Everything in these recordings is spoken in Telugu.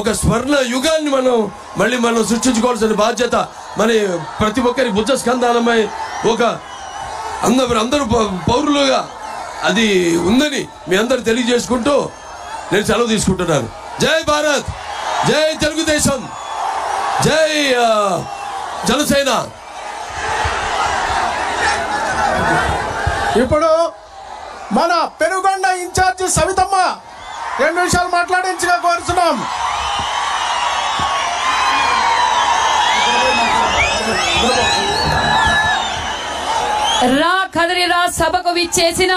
ఒక స్వర్ణ యుగాన్ని మనం మళ్ళీ మనం సృష్టించుకోవాల్సిన బాధ్యత మరి ప్రతి ఒక్కరి బుద్ధ స్కంధాలమై ఒక అందరూ అందరూ పౌ- పౌరులుగా అది ఉందని మీ అందరు తెలియజేసుకుంటూ నేను సెలవు తీసుకుంటున్నాను జై భారత్ జై తెలుగుదేశం జై ఆ, జనసేన ఇప్పుడు మన పెనుగొండ ఇన్ఛార్జి సవితమ్మ రెండు నిమిషాలు మాట్లాడించగా కోరుతున్నాం రా కదరి రా సభకు విచ్చేసిన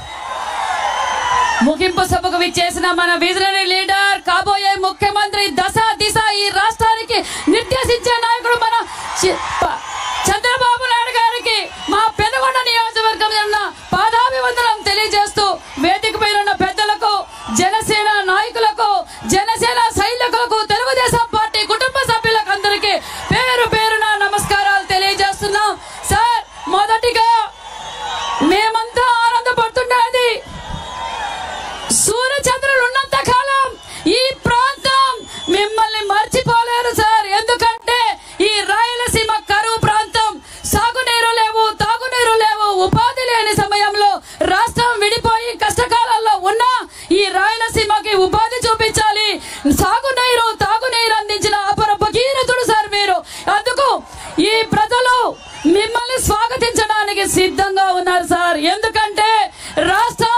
ముగింపు సభకు విచ్చేసిన మన విజనరీ లీడర్ కాబోయే ముఖ్యమంత్రి దశ దిశ ఈ రాష్ట్రానికి నిర్దేశించే నాయకుడు మన చి- ప- చంద్రబాబు నాయుడు గారికి మా పెనుగొండ నియోజకవర్గం ఉన్న పాదాభివందనం తెలియజేస్తూ వేదిక పైన ఉన్న పెద్దలకు జనసేన నాయకులకు జనసేన సైనికులకు తెలుగుదేశం పార్టీ కుటుంబ సభ్యులకు అందరికీ పేరు పేరున నమస్కారాలు తెలియజేస్తున్నాం సార్ మొదటిగా మేమంతా ఆనందపడుతున్నది సూర్యచంద్రులు ఉన్నంత కాలం ఈ ప్రాంతం మిమ్మల్ని మర్చిపోలేరు సార్ ఎందుకంటే ఈ రాయలసీమ కరువు ప్రాంతం సాగునీరు లేవు తాగునీరు లేవు ఉపాధి లేని సమయంలో రాష్ట్రం విడిపోయి కష్టకాలంలో ఉన్న ఈ రాయలసీమకి ఉపాధి చూపించాలి సాగునీరు తాగునీరు అందించిన అపర భగీరథుడు సార్ మీరు అందుకు ఈ ప్రజలు మిమ్మల్ని స్వాగతించడానికి సిద్ధంగా ఉన్నారు సార్ ఎందుకంటే రాష్ట్రం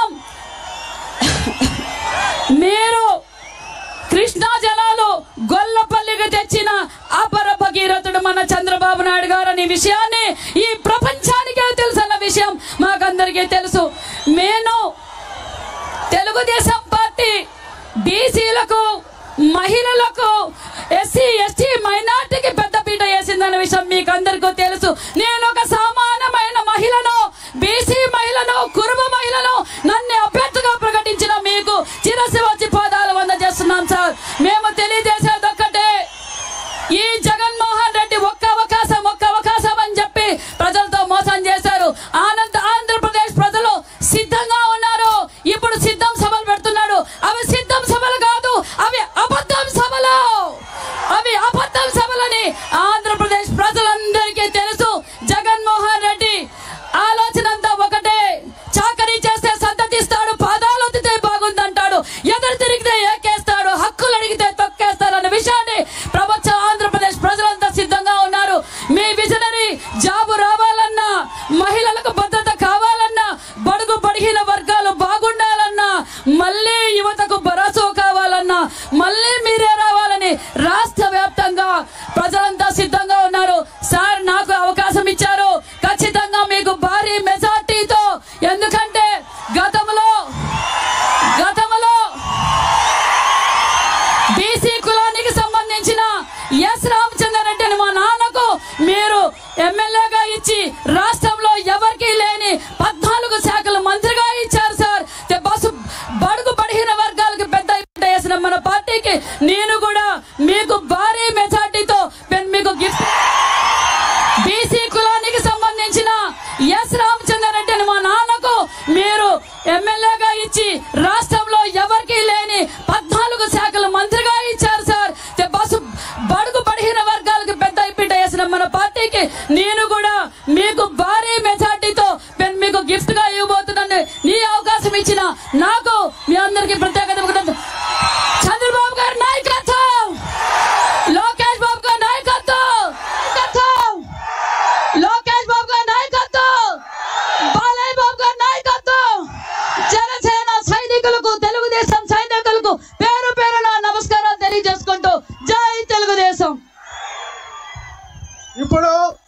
మీరు కృష్ణా జలాలు గొల్లపల్లికి తెచ్చిన అపర భగీరథుడు మన చంద్రబాబు నాయుడు గారు అనే విషయాన్ని ఈ ప్రపంచానికే తెలుసన్న విషయం మాకందరికీ తెలుసు నేను తెలుగుదేశం పార్టీ బీసీలకు మహిళలకు ఎస్సీ ఎస్టీ మైనార్టీకి పెద్దపీట వేసిందన్న విషయం మీకు అందరికీ తెలుసు నేను ఒక సామాన్యమైన మహిళను బీసీ మహిళను కురుబ మహిళను నన్ను అభ్యర్థిగా ప్రకటించిన మీకు చిరసి వచ్చి పాదాలు అందజేస్తున్నాం సార్ మేము తెలియజేసేది ఒక్కటే ఈ జగన్మోహన్ రెడ్డి ఒక్క అవకాశం ఒక్క అవకాశం అని చెప్పి ప్రజలతో మోసం చేశారు ఆనంద్ ఆంధ్రప్రదేశ్ ప్రజలు సిద్ధంగా ఉన్నారు ఇప్పుడు సిద్ధం సభలు పెడుతున్నాడు అవి సిద్ధం సభలు కాదు అవి అబద్ధం సభలు అవి అబద్ధం సభలని ఆంధ్రప్రదేశ్ ప్రజలందరికీ తెలుసు జగన్మోహన్ రెడ్డి ఆలోచన అంతా ఒకటే చాకరీ చేస్తే సద్దతిస్తాడు పాదాలు ఒత్తితే బాగుందంటాడు ఎదురు తిరిగితే ఏకేస్తాడు హక్కులు అడిగితే తొక్కేస్తాడు అన్న విషయాన్ని ప్రపంచ ఆంధ్రప్రదేశ్ ప్రజలంతా సిద్ధంగా ఉన్నారు మీ విజనరీ జాబు రావాలన్నా మహిళలకు భద్రత కావాలన్నా బడుగు బడిగిన వర్గాలు బాగుండాలన్నా మళ్ళీ యువతకు భరోసా కావాలన్నా మళ్ళీ మీరే రావాలని రాష్ట్ర వ్యాప్తంగా ప్రజలంతా సిద్ధంగా ఉన్నారు సార్ నాకు అవకాశం ఇచ్చారు ఖచ్చితంగా మీకు భారీ మెజార్టీతో ఎందుకంటే గతంలో గతంలో బీసీ కులానికి సంబంధించిన ఎస్ రామచంద్రారెడ్డి అని మా నాన్నకు మీరు ఎమ్మెల్యేగా ఇచ్చి రాష్ట్రంలో ఎవరికీ లేని పద్నాలుగు శాఖల మంత్రిగా ఇచ్చారు సార్ తే బస్సు బడుగు బడిగిన వర్గాలకు పెద్ద ఎత్తున వేసిన మన పార్టీకి నేను కూడా మీకు భారీ మెజార్టీతో నేను మీకు గిఫ్ట్ బీసీ కులానికి సంబంధించిన ఎస్ రామచంద్రారెడ్డి అని మా నాన్నకు మీరు ఎమ్మెల్యేగా ఇచ్చి రాష్ట్రంలో ఎవరికీ లేని పద్నాలుగు శాఖల మంత్రిగా ఇచ్చారు సార్ తే బస్సు బడుగు బడిగిన వర్గాలకు పెద్ద పీట వేసిన మన పార్టీకి నేను కూడా మీకు భారీ మెజార్టీతో నేను మీకు గిఫ్ట్ గా ఇవ్వబోతున్నాను ఈ అవకాశం ఇచ్చిన నాకు మీ అందరికీ ప్రత్యేకత ఒకటి. చంద్రబాబు గారి నాయకత్వం లోకేష్ బాబు గారి నాయకత్వం నాయకత్వం లోకేష్ బాబు గారి నాయకత్వం బాలయ్య బాబు గారి నాయకత్వం జనసేన సైనికులకు తెలుగుదేశం సైనికులకు పేరు పేరున నమస్కారాలు తెలియజేసుకుంటూ జై తెలుగుదేశం ఇప్పుడు